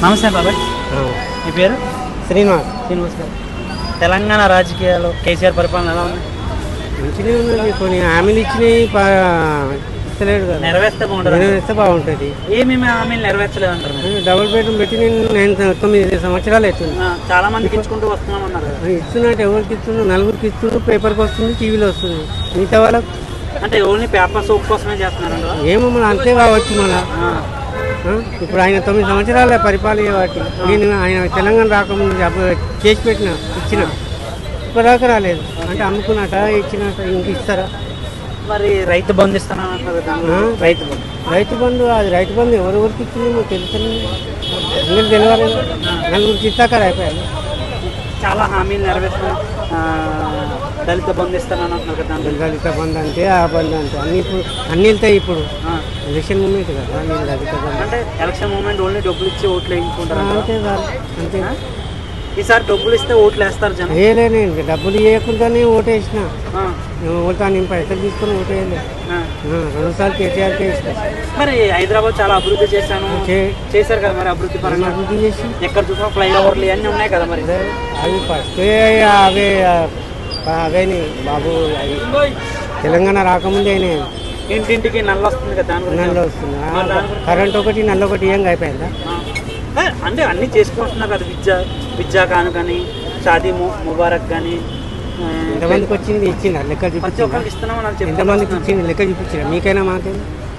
నమస్తే బాబాయ్ మీ పేరు శ్రీనివాస్ శ్రీనివాస్ గారు తెలంగాణ రాజకీయాలు కేసీఆర్ పరిపాలన ఎలా ఉంది మంచిగా ఉన్నది కొన్ని హామీలు ఇచ్చినాయి ప- ఇస్తలేడు కదా నెరవేర్స్తే బాగుంటుంది నెరవేరిస్తే బాగుంటుంది ఏమేమి హామీలు నెరవేర్చలేదు అంటారు మీరు? డబుల్ బెడ్రూమ్ పెట్టి నేను నేను తొమ్మిది సంవత్సరాలు అవుతుంది ఆ, చాలా మందికి ఇచ్చుకుంటూ వస్తున్నాం అన్నారు కదా. ఇస్తున్నట్టు ఎవరికి ఇస్తుండ్రు నలుగురికి ఇస్తుండ్రు పేపర్కి వస్తుంది టీవీలో వస్తుంది మిగతా వాళ్ళకి అంటే ఓన్లీ పేపర్ సోప్ కోసమే చేస్తున్నారు ఏమో మన అంతే కావచ్చు మన ఇప్పుడు ఆయన తొమ్మిది సంవత్సరాల పరిపాలన వాటి నేను ఆయన తెలంగాణ రాకముందు అప్పుడు చేసి పెట్టిన ఇచ్చిన ఇప్పటిదాకా రాలేదు అంటే అమ్ముకున్నట ఇచ్చినట్ట ఇంక ఇస్తారా మరి రైతు బంధు ఇస్తున్నాను అంటున్నారు కదా. ఆ? రైతు బంధు రైతు బంధు అది రైతు బంధు ఎవరెవరికి ఇచ్చింది మాకు తెలుసు అందరికి తెలియాలి నలుగురికి ఇస్తాక అయిపోయాలి చాలా హామీలు నెరవేర్చుకున్నాం ఆ, దళిత బంధు ఇస్తున్నాను అంటున్నారు కదా దాని గురించి. దళిత బంధు అంటే ఆ బంధు అంటే అన్ని ఇప్పుడు అన్ని వెళ్తాయి ఇప్పుడు ఆ, ఎలక్షన్ మూమెంట్ కదా ఈ దళిత బంధు అంటే ఎలక్షన్ మూమెంట్ ఓన్లీ డబ్బులు ఇచ్చి ఓట్లు ఆ, వేయించుకుంటారు అంతే చాలు అంతే ఈసారి డబ్బులు ఇస్తే ఓట్లు వేస్తారు జనం వేయలే నేను డబ్బులు ఇవ్వకుండానే ఓటేసిన ఆ, ఓటా నేను పైసలు తీసుకొని ఓటేయలే ఆ. రెండుసార్లు కేసీఆర్కే వేసిన మరి హైదరాబాద్ చాలా అభివృద్ధి చేశాను చే- చేశారు కదా మరి అభివృద్ధి పరంగా అభివృద్ధి చేసి ఎక్కడ చూసినా ఫ్లైఓవర్లు ఇవన్నీ ఉన్నాయి కదా మరి అవి ఫస్ట్ అవే అవేని బాబు అవి తెలంగాణ రాకముందే అయినాయి ఇంటింటికి నల్ల వస్తుంది కదా దాని గురించి నల్ల వస్తుంది ఆ, కరెంట్ ఒకటి నల్ల ఒకటి ఏం అయిపోయిందా ఆ. ఏ, అంటే అన్ని చేసుకుంటున్నారు కదా విద్య విద్యా కాను కానీ షాదీ ము- ముబారక్ కానీ ఆ, ఎంతమందికి వచ్చింది ఇచ్చిన లెక్క ప్రతి చూపించిన ఒక్కరికి ఇస్తున్నామని అని ఎంతమందికి చెప్పి ఇచ్చింది లెక్క చూపించిన మీకైనా మాకైనా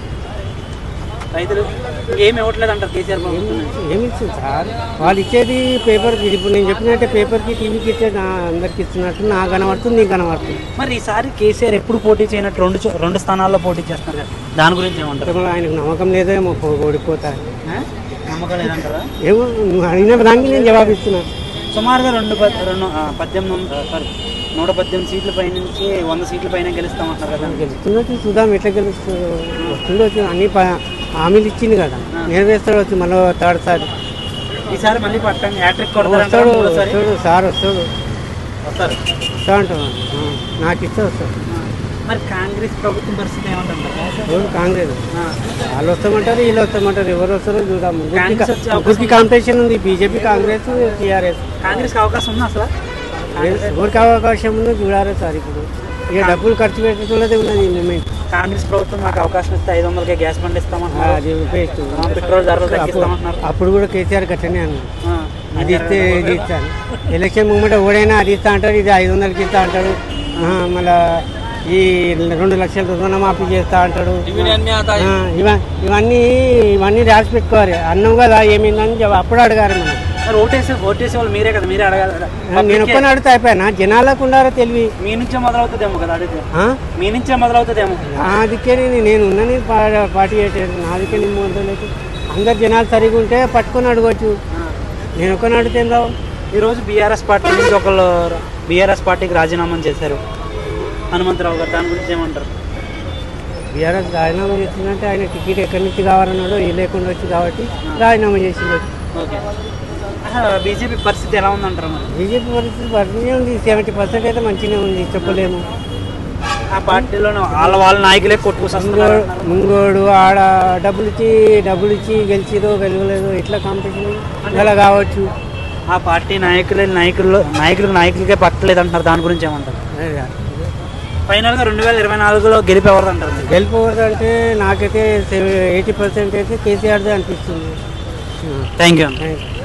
రైతులు ఏమి ఇవ్వట్లేదు అంటారు కేసీఆర్ ప్రభుత్వం నుంచి. ఏమి ఇచ్చింది సార్ వాళ్ళు ఇచ్చేది పేపర్కి ఇప్పుడు నేను చెప్పినట్టే పేపర్కి టీవీకి ఇచ్చేది నా అందరికి ఇస్తున్నట్టు నాకు కనబడుతుంది నీకు కనబడుతుంది మరి ఈసారి కేసీఆర్ ఎప్పుడు పోటీ చేయనట్టు రెండు చో- రెండు స్థానాల్లో పోటీ చేస్తున్నారు కదా దాని గురించి ఏమంటారు అంటే ఆయనకు నమ్మకం లేదేమో పో- ఓడిపోతా ఆ? నమ్మకం లేదంటారా ఏమో నువ్వు అడిగిన దానికి నేను జవాబు ఇస్తున్నా సుమారుగా రెండు ప- రెండు ఆ, పద్దెనిమిది వంద- సారీ నూట పద్దెనిమిది సీట్ల పై నుంచి వంద సీట్ల పైన గెలుస్తామంటారు కదా గెలుస్తున్నట్టు చూద్దాం ఎట్లా గెలుస్తుందో వస్తుండొచ్చు అన్ని ప- హామీలు ఇచ్చింది కదా నెరవేరుస్తాడు వచ్చి మళ్ళీ థర్డ్ సారి ఈసారి మళ్ళీ పట్టండి హ్యాట్రిక్ వస్తాడు కొడతారు మూడోసారి వస్తాడు సార్ వస్తాడు వస్తారు వస్తా అంటాను నాకు ఇస్తే వస్తాడు ఆ. మరి కాంగ్రెస్ ప్రభుత్వం పరిస్థితి ఏమంటారు ఎవరు కాంగ్రెస్ ఆ. వాళ్ళు వస్తామంటారు వీళ్ళు వస్తామంటారు ఎవరు వస్తారో చూద్దాం ముగ్గురికి కాంగ్రెస్ వచ్చే అవకాశం ముగ్గురికి కాంపిటీషన్ ఉంది బీజేపీ కాంగ్రెస్ టీఆర్ఎస్ కాంగ్రెస్కి అవకాశం ఉందా అసలు ఎవరికి అవకాశం ఉందో చూడాలి సార్ ఇప్పుడు ఇక డబ్బులు ఖర్చు పెట్టేది ఉన్నది ఈ మూమెంట్ కాంగ్రెస్ ప్రభుత్వం మాకు అవకాశం ఇస్తే ఐదు వందలకే గ్యాస్ బండ్ ఇస్తామంటున్నారు అది ఉపయోగిస్తూ ఆ, పెట్రోల్ ధరలు తగ్గిస్తామంటున్నారు అప్పుడు కూడా కేసీఆర్ గట్టనే అన్నాడు ఆ. అది ఇస్తే ఇది ఇస్తాను ఎలక్షన్ మూమెంట్ ఓడైనా అది ఇస్తా అంటాడు ఇది ఐదు వందలకి ఇస్తా అంటాడు ఆ, మళ్ళా ఈ రెండు లక్షల రుణమాఫీ చేస్తా అంటాడు ఆ, ఇవ- ఇవన్నీ ఇవన్నీ రాసి పెట్టుకోవాలి అన్నం కదా ఏమైందని చెప్ప- అప్పుడు అడగాలి మనం మరి ఓటేసి ఓటేసే వాళ్ళు మీరే కదా మీరే అడగాలి కదా ఆ, నేను ఒక్కని అడుగుతా అయిపోయినా జనాలకు ఉండారో తెలివి మీ నుంచే మొదలవుతుందేమో కదా అడిగితే ఆ? మీ నుంచే మొదలవుతుందేమో నాదికే నేను నేను ఉన్నని పా- పార్టీ చేయట్లేదు నాదికే నేను మొదలైతే అందరు జనాలు సరిగా ఉంటే పట్టుకొని అడగవచ్చు నేను ఒక్కని అడిగితే ఏం రావు ఈరోజు బీఆర్ఎస్ పార్టీ నుంచి ఒకళ్ళు బీఆర్ఎస్ పార్టీకి రాజీనామా చేశారు హనుమంతరావు గారు దాని గురించి ఏమంటారు బీఆర్ఎస్ రాజీనామా చేసిందంటే ఆయన టికెట్ ఎక్కడి నుంచి కావాలన్నాడో ఏ లేకుండా వచ్చి కాబట్టి రాజీనామా చేసిండు ఓకే బీజేపీ పరిస్థితి ఎలా ఉందంటారు మరి బీజేపీ పరిస్థితి మంచిగా ఉంది సెవెంటీ పర్సెంట్ అయితే మంచిగానే ఉంది చెప్పలేము ఆ పార్టీలో వాళ్ళ వాళ్ళ నాయకులే కొట్టుకొస్తున్నారు ముంగోడు ముంగోడు ఆడ డబ్బులు ఇచ్చి డబ్బులు ఇచ్చి గెలిచిదో గెలవలేదో ఇట్లా కాంపిటీషన్ అలా కావచ్చు ఆ పార్టీ నాయకులే నాయకులు నాయకులకు నాయకులకే పట్టలేదు అంటారు దాని గురించి ఏమంటారు ఫైనల్గా రెండు వేల ఇరవై నాలుగులో గెలిపేవారు అంటారు మీరు. గెలిపోవద్దంటే నాకైతే ఎయిటీ పర్సెంట్ అయితే కేసీఆర్దే అనిపిస్తుంది థ్యాంక్ యూ థ్యాంక్ యూ